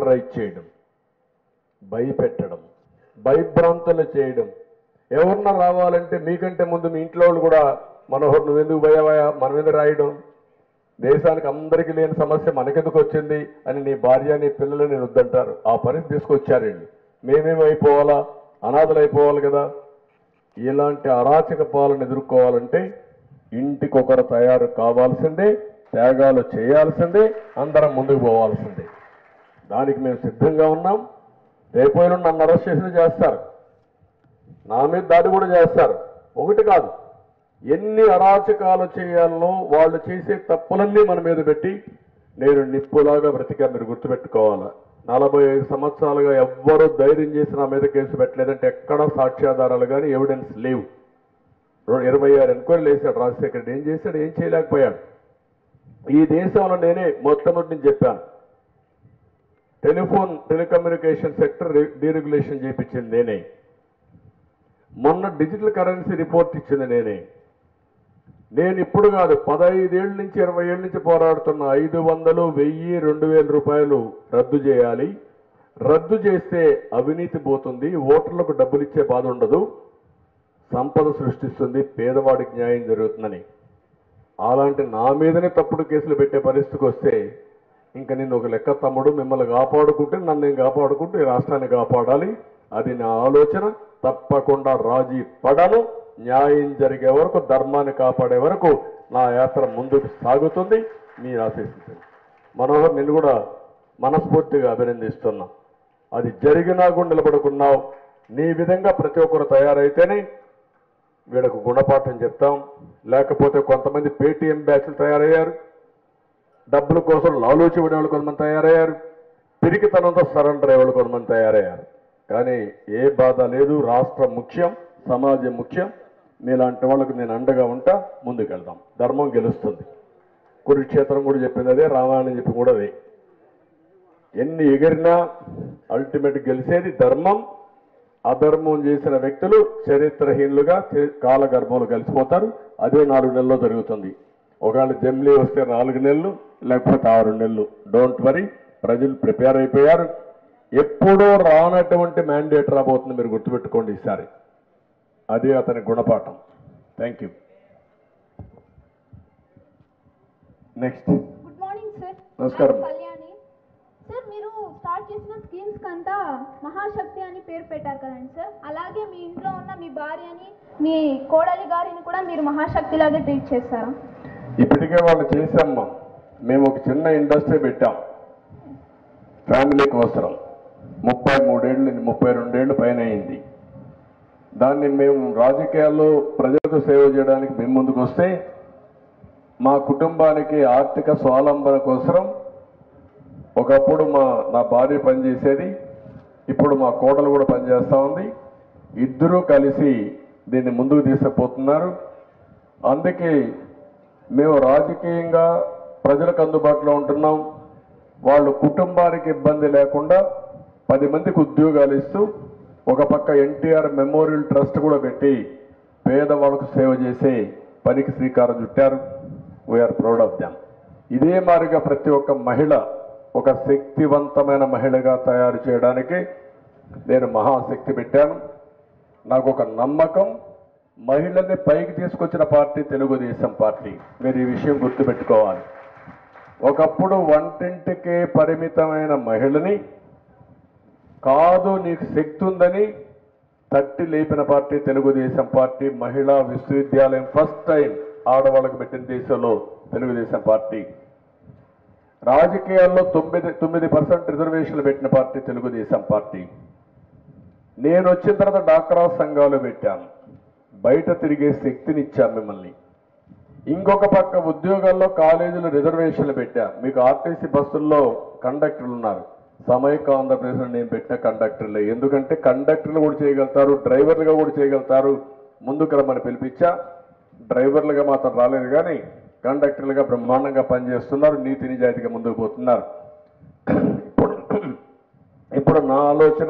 Terrorise చేయడం భయపెట్టడం భయభ్రాంతులు చేయడం ఎవరన్నా రావాలంటే మీకంటే ముందు మీ ఇంట్లో వాళ్ళు కూడా మనోహర్ నువ్వెందుకు భయవయా మన మీద రాయడం దేశానికి అందరికీ లేని సమస్య మనకెందుకు వచ్చింది అని నీ భార్య నీ పిల్లలు నేను వద్దంటారు ఆ పరిస్థితి తీసుకొచ్చారండి మేమేమి అయిపోవాలా అనాథలు అయిపోవాలి కదా ఇలాంటి అరాచక పాలన ఎదుర్కోవాలంటే ఇంటికొకరు తయారు కావాల్సిందే త్యాగాలు చేయాల్సిందే అందరం ముందుకు పోవాల్సిందే దానికి మేము సిద్ధంగా ఉన్నాం రేపోయిన నన్ను అరెస్ట్ చేసిన చేస్తారు నా మీద దాడి కూడా చేస్తారు ఒకటి కాదు ఎన్ని అరాచకాలు చేయాలనో వాళ్ళు చేసే తప్పులన్నీ మన మీద పెట్టి నేను నిప్పులాగా బ్రతికా మీరు గుర్తుపెట్టుకోవాలా నలభై ఐదు సంవత్సరాలుగా ఎవ్వరూ ధైర్యం చేసి నా మీద కేసు పెట్టలేదంటే ఎక్కడా సాక్ష్యాధారాలు కానీ ఎవిడెన్స్ లేవు రో- ఇరవై ఆరు ఎంక్వైరీలు వేశాడు రాజశేఖర్ రెడ్డి ఏం చేశాడు ఏం చేయలేకపోయాడు ఈ దేశంలో నేనే మొట్టమొదటి నుంచి చెప్పాను టెలిఫోన్ టెలికమ్యూనికేషన్ సెక్టర్ డీరెగ్యులేషన్ చేయించింది నేనే మొన్న డిజిటల్ కరెన్సీ రిపోర్ట్ ఇచ్చింది నేనే నేను ఇప్పుడు కాదు పదహైదేళ్ళ నుంచి ఇరవై ఏళ్ళ నుంచి పోరాడుతున్న ఐదు వందలు వెయ్యి రెండు వేల రూపాయలు రద్దు చేయాలి రద్దు చేస్తే అవినీతి పోతుంది ఓటర్లకు డబ్బులు ఇచ్చే బాధ ఉండదు సంపద సృష్టిస్తుంది పేదవాడికి న్యాయం జరుగుతుందని అలాంటి నా మీదనే తప్పుడు కేసులు పెట్టే పరిస్థితికి వస్తే ఇంకా నిన్ను ఒక లెక్క తమ్ముడు మిమ్మల్ని కాపాడుకుంటే నన్ను నేను కాపాడుకుంటూ ఈ రాష్ట్రాన్ని కాపాడాలి అది నా ఆలోచన తప్పకుండా రాజీ పడను న్యాయం జరిగే వరకు ధర్మాన్ని కాపాడే వరకు నా యాత్ర ముందుకు సాగుతుంది మీరు ఆశిస్తుంది మనోహర్ నిన్ను కూడా మనస్ఫూర్తిగా అభినందిస్తున్నా అది జరిగినా కూడా నిలబడుకున్నావు నీ విధంగా ప్రతి ఒక్కరు తయారైతేనే వీళ్ళకు గుణపాఠం చెప్తాం లేకపోతే కొంతమంది పేటీఎం బ్యాచ్లు తయారయ్యారు డబ్బుల కోసం లాలూచి వాళ్ళు కొంతమంది తయారయ్యారు పిరికితనంతో సరెండర్ అయ్యే వాళ్ళు కొంతమంది తయారయ్యారు కానీ ఏ బాధ లేదు రాష్ట్రం ముఖ్యం సమాజం ముఖ్యం మీలాంటి వాళ్ళకు నేను అండగా ఉంటా ముందుకెళ్దాం ధర్మం గెలుస్తుంది కురుక్షేత్రం కూడా చెప్పింది అదే రామాయణం చెప్పి కూడా అదే ఎన్ని ఎగిరినా అల్టిమేట్ గెలిచేది ధర్మం అధర్మం చేసిన వ్యక్తులు చరిత్రహీనులుగా చే- కాలగర్భంలో కలిసిపోతారు అదే నాలుగు నెలల్లో జరుగుతుంది ఒకవేళ జమ్లీ వస్తే నాలుగు నెలలు లేకపోతే ఆరు నెలలు డోంట్ వరీ ప్రజలు ప్రిపేర్ అయిపోయారు ఎప్పుడో రానటువంటి మ్యాండేట్ రాబోతుంది మీరు గుర్తుపెట్టుకోండి ఈసారి అదే అతని గుణపాఠం thank you next good morning sir నమస్కారం. I'm కళ్యాణి సార్ మీరు స్టార్ట్ చేసిన స్కీమ్స్ కంతా మహాశక్తి అని పేరు పెట్టారు కదండి సార్ అలాగే మీ ఇంట్లో ఉన్న మీ భార్యని మీ కోడలి గారిని కూడా మీరు మహాశక్తి లాగే ట్రీట్ చేస్తారా ఇప్పటికే వాళ్ళు చేసామ్మా మేము ఒక చిన్న ఇండస్ట్రీ పెట్టాం ఫ్యామిలీకి అవసరం ముప్పై మూడేళ్ళు ముప్పై రెండేళ్ళు పైన అయింది దాన్ని మేము రాజకీయాల్లో ప్రజలకు సేవ చేయడానికి మేము ముందుకు వస్తే మా కుటుంబానికి ఆర్థిక స్వావలంబన కోసం ఒకప్పుడు మా నా భార్య పనిచేసేది ఇప్పుడు మా కోడలు కూడా పనిచేస్తూ ఉంది ఇద్దరూ కలిసి దీన్ని ముందుకు తీసుకుపోతున్నారు అందుకే మేము రాజకీయంగా ప్రజలకు అందుబాటులో ఉంటున్నాం వాళ్ళు కుటుంబానికి ఇబ్బంది లేకుండా పది మందికి ఉద్యోగాలు ఇస్తూ ఒక పక్క ఎన్టీఆర్ మెమోరియల్ ట్రస్ట్ కూడా పెట్టి పేదవాళ్ళకు సేవ చేసే పనికి శ్రీకారం చుట్టారు వీఆర్ ప్రౌడ్ ఆఫ్ దెమ్ ఇదే మాదిరిగా ప్రతి ఒక్క మహిళ ఒక శక్తివంతమైన మహిళగా తయారు చేయడానికి నేను మహాశక్తి పెట్టాను నాకు ఒక నమ్మకం మహిళల్ని పైకి తీసుకొచ్చిన పార్టీ తెలుగుదేశం పార్టీ మీరు ఈ విషయం గుర్తుపెట్టుకోవాలి ఒకప్పుడు వంటింటికే పరిమితమైన మహిళని కాదు నీకు శక్తి ఉందని తట్టి లేపిన పార్టీ తెలుగుదేశం పార్టీ మహిళా విశ్వవిద్యాలయం ఫస్ట్ టైం ఆడవాళ్ళకు పెట్టిన దేశంలో తెలుగుదేశం పార్టీ రాజకీయాల్లో తొమ్మిది తొమ్మిది పర్సెంట్ రిజర్వేషన్లు పెట్టిన పార్టీ తెలుగుదేశం పార్టీ నేను వచ్చిన తర్వాత డాక్రా సంఘాలు పెట్టాను బయట తిరిగే శక్తిని ఇచ్చాను మిమ్మల్ని ఇంకొక పక్క ఉద్యోగాల్లో కాలేజీలు రిజర్వేషన్లు పెట్టా మీకు ఆర్టీసీ బస్సుల్లో కండక్టర్లు ఉన్నారు సమైక ఆంధ్రప్రదేశ్లో నేను పెట్టిన కండక్టర్లే ఎందుకంటే కండక్టర్లు కూడా చేయగలుగుతారు డ్రైవర్లుగా కూడా చేయగలుగుతారు ముందుకు రమ్మని పిలిపించా డ్రైవర్లుగా మాత్రం రాలేదు కానీ కండక్టర్లుగా బ్రహ్మాండంగా పనిచేస్తున్నారు నీతి నిజాయితీగా ముందుకు పోతున్నారు ఇప్పుడు ఇప్పుడు నా ఆలోచన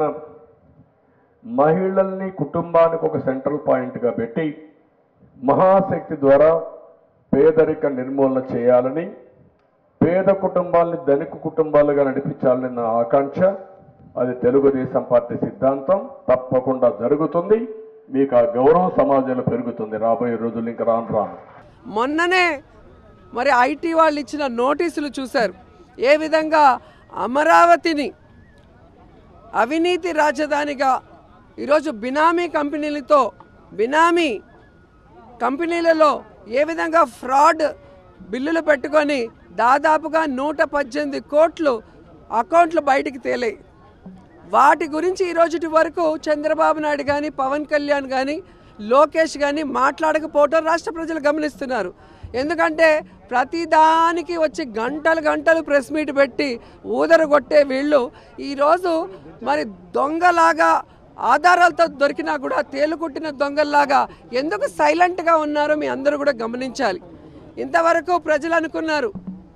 మహిళల్ని కుటుంబానికి ఒక సెంట్రల్ పాయింట్గా పెట్టి మహాశక్తి ద్వారా పేదరిక నిర్మూలన చేయాలని పేద కుటుంబాలని ధనిక కుటుంబాలుగా నడిపించాలని నా ఆకాంక్ష అది తెలుగుదేశం పార్టీ సిద్ధాంతం తప్పకుండా జరుగుతుంది మీకు ఆ గౌరవం సమాజంలో పెరుగుతుంది రాబోయే రోజులు ఇంకా రాను రాను మొన్ననే మరి ఐటీ వాళ్ళు ఇచ్చిన నోటీసులు చూశారు ఏ విధంగా అమరావతిని అవినీతి రాజధానిగా ఈరోజు బినామీ కంపెనీలతో బినామీ కంపెనీలలో ఏ విధంగా ఫ్రాడ్ బిల్లులు పెట్టుకొని దాదాపుగా నూట పద్దెనిమిది కోట్లు అకౌంట్లు బయటికి తేలాయి వాటి గురించి ఈ రోజుటి వరకు చంద్రబాబు నాయుడు కానీ పవన్ కళ్యాణ్ కానీ లోకేష్ కానీ మాట్లాడకపోవటం రాష్ట్ర ప్రజలు గమనిస్తున్నారు ఎందుకంటే ప్రతిదానికి వచ్చి గంటలు గంటలు ప్రెస్ మీట్ పెట్టి ఊదరు కొట్టే వీళ్ళు ఈరోజు మరి దొంగలాగా ఆధారాలతో దొరికినా కూడా తేలుకుట్టిన దొంగల్లాగా ఎందుకు సైలెంట్గా ఉన్నారో మీ అందరూ కూడా గమనించాలి ఇంతవరకు ప్రజలు అనుకున్నారు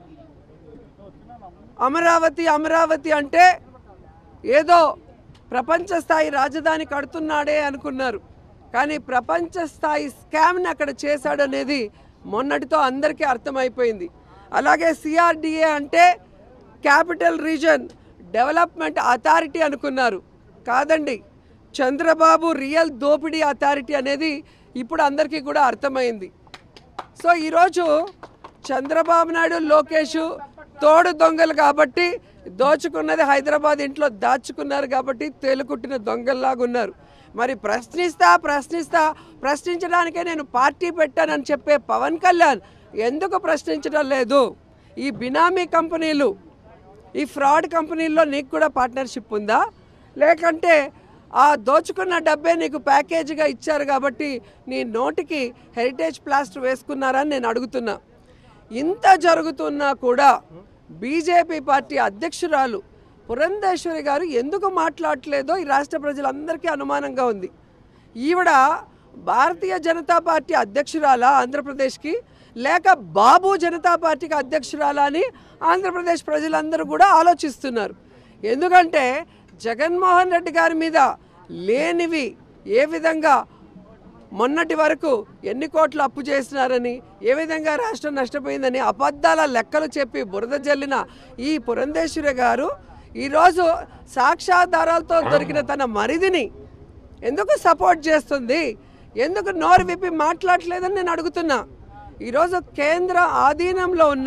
అమరావతి అమరావతి అంటే ఏదో ప్రపంచ స్థాయి రాజధాని కడుతున్నాడే అనుకున్నారు కానీ ప్రపంచ స్థాయి స్కామ్ని అక్కడ చేశాడు అనేది మొన్నటితో అందరికీ అర్థమైపోయింది అలాగే సిఆర్డిఏ అంటే క్యాపిటల్ రీజన్ డెవలప్మెంట్ అథారిటీ అనుకున్నారు కాదండి చంద్రబాబు రియల్ దోపిడీ అథారిటీ అనేది ఇప్పుడు అందరికీ కూడా అర్థమైంది సో ఈరోజు చంద్రబాబు నాయుడు లోకేష్ తోడు దొంగలు కాబట్టి దోచుకున్నది హైదరాబాద్ ఇంట్లో దాచుకున్నారు కాబట్టి తేలుకుట్టిన దొంగల్లాగా ఉన్నారు మరి ప్రశ్నిస్తా ప్రశ్నిస్తా ప్రశ్నించడానికే నేను పార్టీ పెట్టానని చెప్పే పవన్ కళ్యాణ్ ఎందుకు ప్రశ్నించడం లేదు ఈ బినామీ కంపెనీలు ఈ ఫ్రాడ్ కంపెనీల్లో నీకు కూడా పార్ట్నర్షిప్ ఉందా లేకంటే ఆ దోచుకున్న డబ్బే నీకు ప్యాకేజీగా ఇచ్చారు కాబట్టి నీ నోటికి హెరిటేజ్ ప్లాస్టర్ వేసుకున్నారని నేను అడుగుతున్నా ఇంత జరుగుతున్నా కూడా బీజేపీ పార్టీ అధ్యక్షురాలు పురంధేశ్వరి గారు ఎందుకు మాట్లాడట్లేదో ఈ రాష్ట్ర ప్రజలందరికీ అనుమానంగా ఉంది ఈవిడ భారతీయ జనతా పార్టీ అధ్యక్షురాలా ఆంధ్రప్రదేశ్కి లేక బాబు జనతా పార్టీకి అధ్యక్షురాలా అని ఆంధ్రప్రదేశ్ ప్రజలందరూ కూడా ఆలోచిస్తున్నారు ఎందుకంటే జగన్మోహన్ రెడ్డి గారి మీద లేనివి ఏ విధంగా మొన్నటి వరకు ఎన్ని కోట్లు అప్పు చేసినారని ఏ విధంగా రాష్ట్రం నష్టపోయిందని అబద్ధాల లెక్కలు చెప్పి బురద జల్లిన ఈ పురంధేశ్వరి గారు ఈరోజు సాక్ష్యాధారాలతో దొరికిన తన మరిదిని ఎందుకు సపోర్ట్ చేస్తుంది ఎందుకు నోరు విప్పి మాట్లాడలేదని నేను అడుగుతున్నా ఈరోజు కేంద్ర ఆధీనంలో ఉన్న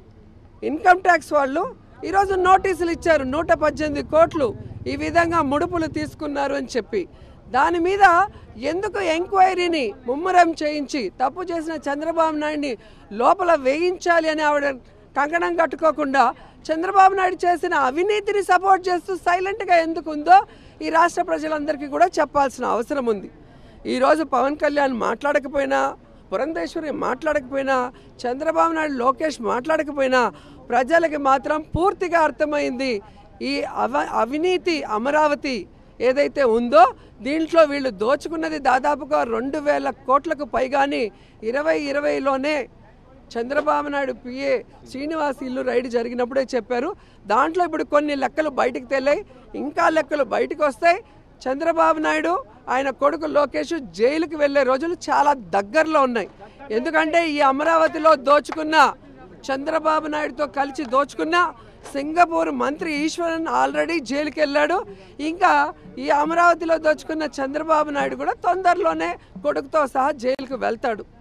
ఇన్కమ్ ట్యాక్స్ వాళ్ళు ఈరోజు నోటీసులు ఇచ్చారు నూట పద్దెనిమిది కోట్లు ఈ విధంగా ముడుపులు తీసుకున్నారు అని చెప్పి దాని మీద ఎందుకు ఎంక్వైరీని ముమ్మరం చేయించి తప్పు చేసిన చంద్రబాబు నాయుడిని లోపల వేయించాలి అని ఆవిడ కంకణం కట్టుకోకుండా చంద్రబాబు నాయుడు చేసిన అవినీతిని సపోర్ట్ చేస్తూ సైలెంట్గా ఎందుకు ఉందో ఈ రాష్ట్ర ప్రజలందరికీ కూడా చెప్పాల్సిన అవసరం ఉంది ఈరోజు పవన్ కళ్యాణ్ మాట్లాడకపోయినా పురంధేశ్వరి మాట్లాడకపోయినా చంద్రబాబు నాయుడు లోకేష్ మాట్లాడకపోయినా ప్రజలకి మాత్రం పూర్తిగా అర్థమైంది ఈ అవ అవినీతి అమరావతి ఏదైతే ఉందో దీంట్లో వీళ్ళు దోచుకున్నది దాదాపుగా రెండు వేల కోట్లకు పైగాని ఇరవై ఇరవైలోనే చంద్రబాబు నాయుడు పిఏ శ్రీనివాస్ ఇల్లు రైడ్ జరిగినప్పుడే చెప్పారు దాంట్లో ఇప్పుడు కొన్ని లెక్కలు బయటికి తెల్లాయి ఇంకా లెక్కలు బయటకు వస్తాయి చంద్రబాబు నాయుడు ఆయన కొడుకు లోకేష్ జైలుకి వెళ్ళే రోజులు చాలా దగ్గరలో ఉన్నాయి ఎందుకంటే ఈ అమరావతిలో దోచుకున్న చంద్రబాబు నాయుడుతో కలిసి దోచుకున్న సింగపూర్ మంత్రి ఈశ్వరన్ ఆల్రెడీ జైలుకి వెళ్ళాడు ఇంకా ఈ అమరావతిలో దోచుకున్న చంద్రబాబు నాయుడు కూడా తొందరలోనే కొడుకుతో సహా జైలుకు వెళ్తాడు